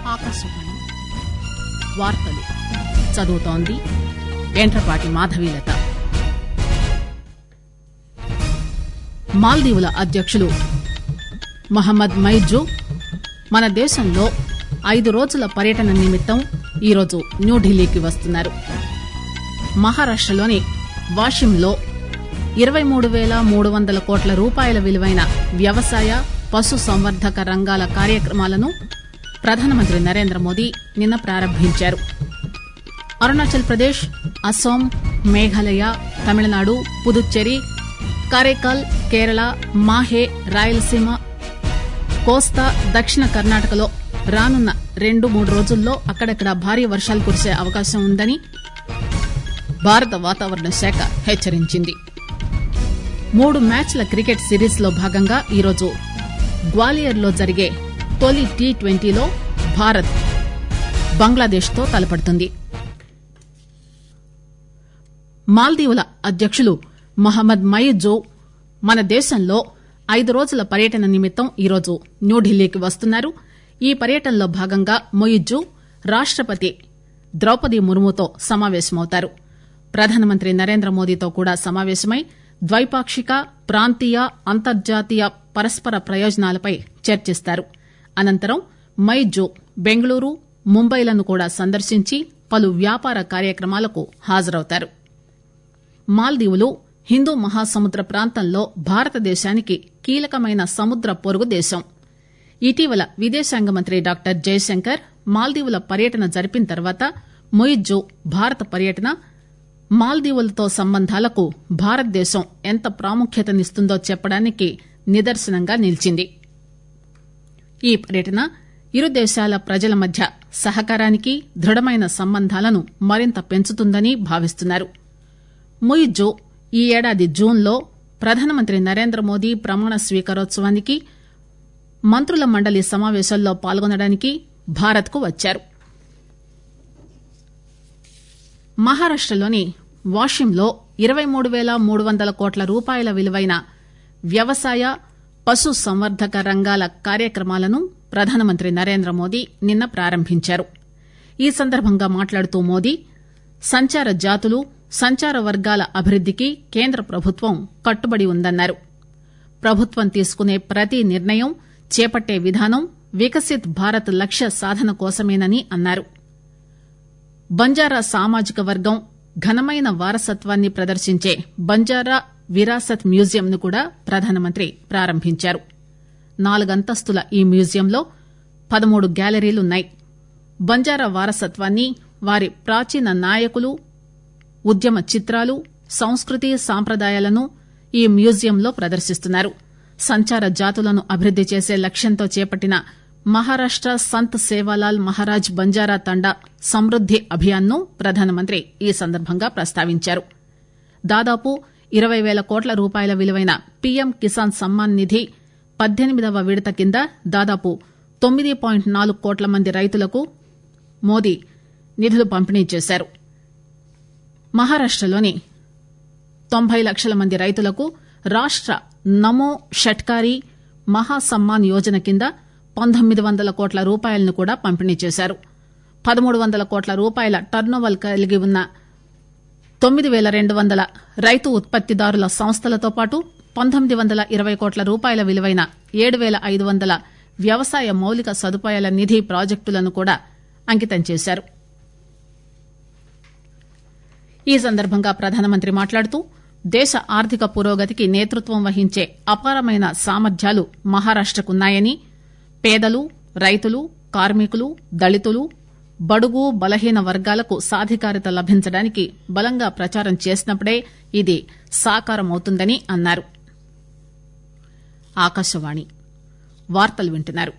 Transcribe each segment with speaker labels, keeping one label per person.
Speaker 1: ఆకాశవాణి వార్తలు చదువుతోంది ఎంట్రపాటి మాధవీలత మాల్దీవుల అధ్యక్షులు మహమ్మద్ మైజు మన దేశంలో ఐదు రోజుల పర్యటన నిమిత్తం ఈరోజు న్యూఢిల్లీకి వస్తున్నారు మహారాష్టలోని వాషింలో ఇరవై మూడు పేల మూడు వందల కోట్ల రూపాయల విలువైన వ్యవసాయ పశు సంవర్ధక రంగాల కార్యక్రమాలను ప్రధానమంత్రి నరేంద్ర మోదీ నిన్న ప్రారంభించారు అరుణాచల్ ప్రదేశ్ అస్సాం మేఘాలయ తమిళనాడు పుదుచ్చేరి కారైకాల్ కేరళ మాహే రాయలసీమ కోస్తా దక్షిణ కర్ణాటకలో రానున్న రెండు మూడు రోజుల్లో అక్కడక్కడ భారీ వర్షాలు కురిసే అవకాశం ఉందని భారత వాతావరణ శాఖ హెచ్చరించింది మూడు మ్యాచ్ల క్రికెట్ సిరీస్ లో భాగంగా ఈరోజు గ్వాలియర్ లో జరిగే తొలి టీ ట్వంటీలో భారత్ బంగ్లాదేశ్ తో తలపడుతుంది మాల్దీవుల అధ్యక్షులు మహమ్మద్ మయిజో మన దేశంలో ఐదు రోజుల పర్యటన నిమిత్తం ఈరోజు న్యూఢిల్లీకి వస్తున్నారు ఈ పర్యటనలో భాగంగా మొయిజు రాష్టపతి ద్రౌపది ముర్ముతో సమావేశమవుతారు ప్రధానమంత్రి నరేంద్ర మోదీతో కూడా సమావేశమై ద్వైపాక్షిక ప్రాంతీయ అంతర్జాతీయ పరస్పర ప్రయోజనాలపై చర్చిస్తారు అనంతరం మైజో బెంగళూరు ముంబైలను కూడా సందర్శించి పలు వ్యాపార కార్యక్రమాలకు హాజరవుతారు మాల్దీవులు హిందూ మహాసముద్ర ప్రాంతంలో భారతదేశానికి కీలకమైన సముద్ర పొరుగు దేశం ఇటీవల విదేశాంగ మంత్రి డాక్టర్ జయశంకర్ మాల్దీవుల పర్యటన జరిపిన తర్వాత మొయిజో భారత పర్యటన మాల్దీవులతో సంబంధాలకు భారతదేశం ఎంత ప్రాముఖ్యతనిస్తుందో చెప్పడానికి నిదర్శనంగా నిలిచింది ఈ పర్యటన ఇరు దేశాల ప్రజల మధ్య సహకారానికి దృఢమైన సంబంధాలను మరింత పెంచుతుందని భావిస్తున్నారు ముయిజో ఈ ఏడాది జూన్లో ప్రధానమంత్రి నరేంద్ర మోదీ ప్రమాణ స్వీకారోత్సవానికి మంత్రుల మండలి సమావేశంలో పాల్గొనడానికి భారత్ కు వచ్చారు మహారాష్టలోని వాషింలో ఇరవై మూడు పేల మూడు వందల కోట్ల రూపాయల విలువైన వ్యవసాయ పశు సంవర్ధక రంగాల కార్యక్రమాలను ప్రధానమంత్రి నరేంద్ర మోదీ నిన్న ప్రారంభించారు ఈ సందర్భంగా మాట్లాడుతూ మోదీ సంచార జాతులు సంచార వర్గాల అభివృద్దికి కేంద్ర ప్రభుత్వం కట్టుబడి ఉందన్నారు ప్రభుత్వం తీసుకునే ప్రతి నిర్ణయం చేపట్టే విధానం వికసిత్ భారత్ లక్ష్య సాధన కోసమేనని అన్నారు బంజారా సామాజిక వర్గం ఘనమైన వారసత్వాన్ని ప్రదర్శించే బంజారా విరాసత్ మ్యూజియంను కూడా ప్రధానమంత్రి ప్రారంభించారు నాలుగంతస్తుల ఈ మ్యూజియంలో పదమూడు గ్యాలరీలున్నాయి బంజారా వారసత్వాన్ని వారి ప్రాచీన నాయకులు ఉద్యమ చిత్రాలు సంస్కృతి సాంప్రదాయాలను ఈ మ్యూజియంలో ప్రదర్శిస్తున్నారు సంచార జాతులను అభివృద్ది చేసే లక్ష్యంతో చేపట్టిన మహారాష్ట సంత్ సేవాలాల్ మహారాజ్ బంజారా తండా సమృద్ది అభియాన్ ను ప్రధానమంత్రి ఈ సందర్భంగా ప్రస్తావించారు దాదాపు ఇరవై పేల కోట్ల రూపాయల విలువైన పీఎం కిసాన్ సమ్మాన్ నిధి పద్దెనిమిదవ విడత కింద దాదాపు తొమ్మిది పాయింట్ నాలుగు కోట్ల మంది రైతులకు మోదీ నిధులు పంపిణీ చేశారు మహారాష్టలోని తొంభై లక్షల మంది రైతులకు రాష్ట నమో షట్కారీ మహాసమ్మాన్ యోజన కింద పంతొమ్మిది వందల కోట్ల రూపాయలను కూడా పంపిణీ చేశారు పదమూడు వందల కోట్ల రూపాయల టర్నోవర్ కలిగి ఉన్న తొమ్మిది పేల రెండు వందల రైతు ఉత్పత్తిదారుల సంస్థలతో పాటు పంతొమ్మిది వందల ఇరవై కోట్ల రూపాయల విలువైన ఏడు పేల ఐదు వందల వ్యవసాయ మౌలిక సదుపాయాల నిధి ప్రాజెక్టులను కూడా అంకితం చేశారు ఈ సందర్భంగా ప్రధానమంత్రి మాట్లాడుతూ దేశ ఆర్థిక పురోగతికి నేతృత్వం వహించే అపారమైన సామర్థ్యాలు మహారాష్టకున్నాయని పేదలు రైతులు కార్మికులు దళితులు బడుగు బలహీన వర్గాలకు సాధికారత లభించడానికి బలంగా ప్రచారం చేసినప్పుడే ఇది సాకారమవుతుందని అన్నారు ఆకాశవాణి వార్తలు వింటున్నారు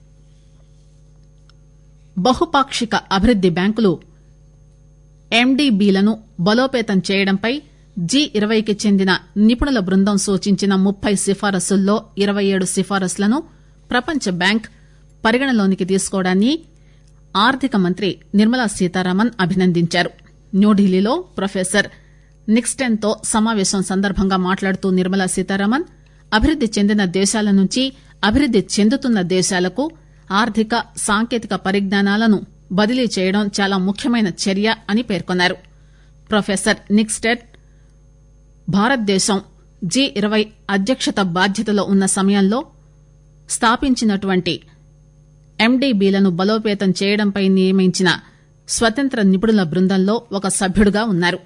Speaker 1: బహుపాక్షిక అభివృద్ది బ్యాంకులు ఎండీబీలను బలోపేతం చేయడంపై జీ ఇరవైకి చెందిన నిపుణుల బృందం సూచించిన ముప్పై సిఫారసుల్లో ఇరవై ఏడు సిఫారసులను ప్రపంచ బ్యాంక్ పరిగణలోనికి తీసుకోవడాన్ని ఆర్థిక మంత్రి నిర్మలా సీతారామన్ అభినందించారు న్యూఢిల్లీలో ప్రొఫెసర్ నిక్స్టెన్ తో సమావేశం సందర్భంగా మాట్లాడుతూ నిర్మలా సీతారామన్ అభివృద్ది చెందిన దేశాల నుంచి అభివృద్ది చెందుతున్న దేశాలకు ఆర్థిక సాంకేతిక పరిజ్ఞానాలను బదిలీ చేయడం చాలా ముఖ్యమైన చర్య అని పేర్కొన్నారు ప్రొఫెసర్ నిక్స్టెడ్ భారతదేశం జీ ఇరవై అధ్యక్షత బాధ్యతలో ఉన్న సమయంలో స్థాపించినటువంటి ఎండీబీలను బలోపేతం చేయడంపై నియమించిన స్వతంత్ర నిపుణుల బృందంలో ఒక సభ్యుడుగా ఉన్నారు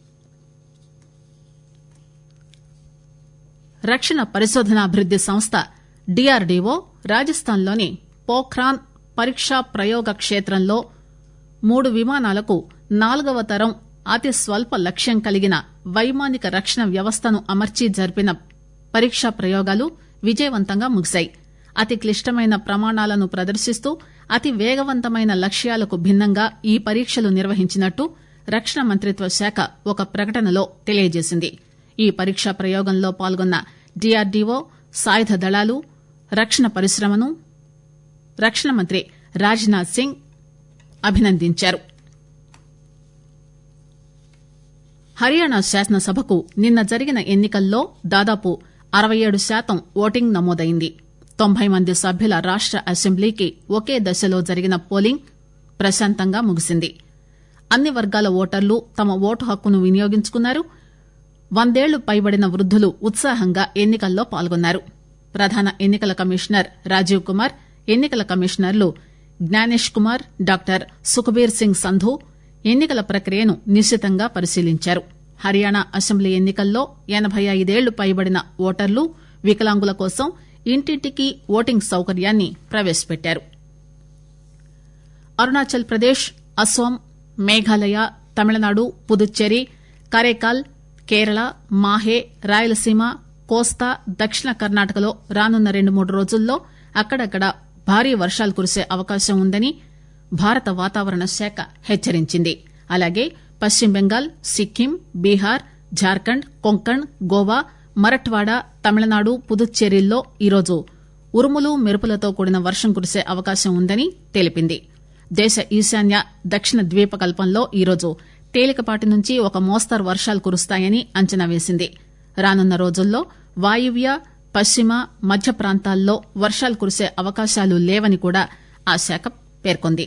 Speaker 1: రక్షణ పరిశోధనాభివృద్ది సంస్థ డీఆర్డీఓ రాజస్థాన్లోని పోఖ్రాన్ పరీక్షా ప్రయోగ క్షేత్రంలో మూడు విమానాలకు నాలుగవ తరం అతి స్వల్ప లక్ష్యం కలిగిన వైమానిక రక్షణ వ్యవస్థను అమర్చి జరిపిన పరీక్షా ప్రయోగాలు విజయవంతంగా ముగిశాయి అతి క్లిష్టమైన ప్రమాణాలను ప్రదర్శిస్తూ అతి వేగవంతమైన లక్ష్యాలకు భిన్నంగా ఈ పరీక్షలు నిర్వహించినట్టు రక్షణ మంత్రిత్వ శాఖ ఒక ప్రకటనలో తెలియజేసింది ఈ పరీక్షా ప్రయోగంలో పాల్గొన్న డీఆర్డీఓ సాయుధ దళాలు రక్షణ పరిశ్రమను రక్షణ మంత్రి రాజ్నాథ్ సింగ్ అభినందించారు హర్యానా శాసనసభకు నిన్న జరిగిన ఎన్నికల్లో దాదాపు అరవై ఏడు శాతం ఓటింగ్ నమోదైంది తొంభై మంది సభ్యుల రాష్ట అసెంబ్లీకి ఒకే దశలో జరిగిన పోలింగ్ ప్రశాంతంగా ముగిసింది అన్ని వర్గాల ఓటర్లు తమ ఓటు హక్కును వినియోగించుకున్నారు వందేళ్లు పైబడిన వృద్దులు ఉత్సాహంగా ఎన్నికల్లో పాల్గొన్నారు ప్రధాన ఎన్నికల కమిషనర్ రాజీవ్ కుమార్ ఎన్నికల కమిషనర్లు జ్ఞానేష్ కుమార్ డాక్టర్ సుఖబీర్ సింగ్ సంధు ఎన్నికల ప్రక్రియను నిశితంగా పరిశీలించారు హర్యానా అసెంబ్లీ ఎన్నికల్లో ఎనబై ఐదేళ్లు పైబడిన ఓటర్లు వికలాంగుల కోసం ఇంటింటికి ఓటింగ్ సౌకర్యాన్ని ప్రవేశపెట్టారు అరుణాచల్ ప్రదేశ్ అస్సాం మేఘాలయ తమిళనాడు పుదుచ్చేరి కరేకాల్ కేరళ మాహే రాయలసీమ కోస్తా దక్షిణ కర్ణాటకలో రానున్న రెండు మూడు రోజుల్లో అక్కడక్కడ భారీ వర్షాలు కురిసే అవకాశం ఉందని భారత వాతావరణ శాఖ హెచ్చరించింది అలాగే పశ్చిమ బెంగాల్ సిక్కిం బీహార్ జార్ఖండ్ కొంకణ్ గోవా మరఠ్వాడా తమిళనాడు పుదుచ్చేరిల్లో ఈరోజు ఉరుములు మెరుపులతో కూడిన వర్షం కురిసే అవకాశం ఉందని తెలిపింది దేశ ఈశాన్య దక్షిణ ద్వీపకల్పంలో ఈరోజు తేలికపాటి నుంచి ఒక మోస్తరు వర్షాలు కురుస్తాయని అంచనా వేసింది రానున్న రోజుల్లో వాయువ్య పశ్చిమ మధ్య ప్రాంతాల్లో వర్షాలు కురిసే అవకాశాలు లేవని కూడా ఆ శాఖ పేర్కొంది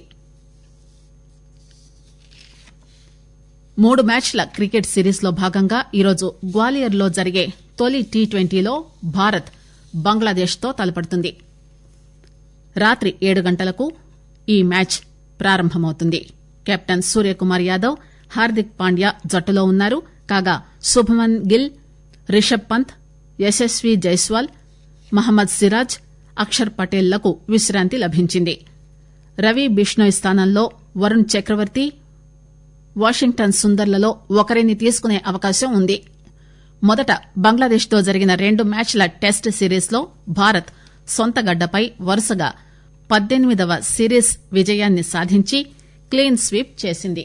Speaker 1: మూడు మ్యాచ్ల క్రికెట్ సిరీస్ లో భాగంగా ఈరోజు గ్వాలియర్ లో జరిగే తొలి టీ ట్వంటీలో భారత్ బంగ్లాదేశ్ తో తలపడుతుంది రాత్రి ఏడు గంటలకు ఈ మ్యాచ్ ప్రారంభమవుతుంది కెప్టెన్ సూర్యకుమార్ యాదవ్ హార్దిక్ పాండ్యా జట్టులో ఉన్నారు కాగా శుభమన్ గిల్ రిషబ్ పంత్ యశస్వి జైస్వాల్ మహమ్మద్ సిరాజ్ అక్షర్ పటేల్ లకు విశ్రాంతి లభించింది రవి బిష్నోయ్ స్థానంలో వరుణ్ చక్రవర్తి వాషింగ్టన్ సుందర్లలో ఒకరిని తీసుకునే అవకాశం ఉంది మొదట బంగ్లాదేశ్ తో జరిగిన రెండు మ్యాచ్ల టెస్ట్ సిరీస్ లో భారత్ సొంత గడ్డపై వరుసగా పద్దెనిమిదవ సిరీస్ విజయాన్ని సాధించి క్లీన్ స్వీప్ చేసింది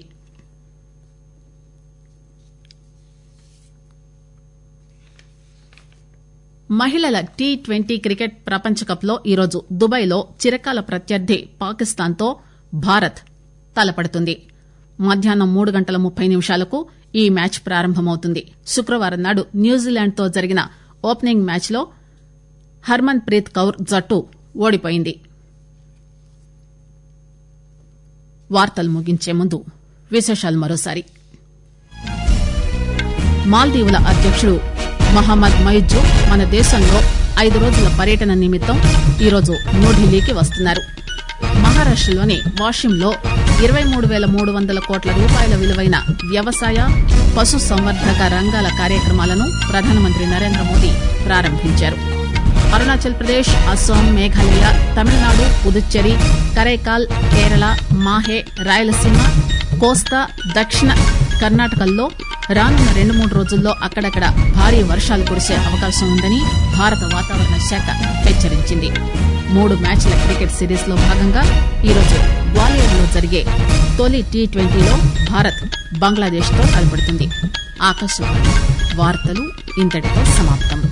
Speaker 1: మహిళల టీ ట్వంటీ క్రికెట్ ప్రపంచకప్ లో ఈరోజు దుబాయ్ లో చిరకాల ప్రత్యర్థి పాకిస్తాన్ తో భారత్ తలపడుతుంది మధ్యాహ్నం మూడు గంటల ముప్పై నిమిషాలకు ఈ మ్యాచ్ ప్రారంభమవుతుంది శుక్రవారం నాడు న్యూజిలాండ్ తో జరిగిన ఓపెనింగ్ మ్యాచ్ లో హర్మన్ ప్రీత్ కౌర్ జట్టు ఓడిపోయింది వార్తలు ముగించే ముందు విశేషాలు మరోసారి మాల్దీవుల అధ్యకుడు మహమ్మద్ మైజు మన దేశంలో ఐదు రోజుల పర్యటన నిమిత్తం ఈరోజు న్యూఢిల్లీకి వస్తున్నారు మహారాష్టలోని వాషింలో ఇరవై మూడు పేల మూడు వందల కోట్ల రూపాయల విలువైన వ్యవసాయ పశు సంవర్ధక రంగాల కార్యక్రమాలను ప్రధానమంత్రి నరేంద్ర మోదీ ప్రారంభించారు అరుణాచల్ ప్రదేశ్ అస్సాం మేఘాలయ తమిళనాడు పుదుచ్చేరి కరైకాల్ కేరళ మాహే రాయలసీమ కోస్తా దక్షిణ కర్ణాటకల్లో రానున్న రెండు మూడు రోజుల్లో అక్కడక్కడ భారీ వర్షాలు కురిసే అవకాశం ఉందని భారత వాతావరణ శాఖ హెచ్చరించింది మూడు మ్యాచ్ల క్రికెట్ సిరీస్ లో భాగంగా ఈరోజు గ్వాలియర్ లో జరిగే తొలి టీ ట్వంటీలో భారత్ బంగ్లాదేశ్ తో తలపడుతుంది ఆకాశవాణి వార్తలు ఇంతటితో సమాప్తం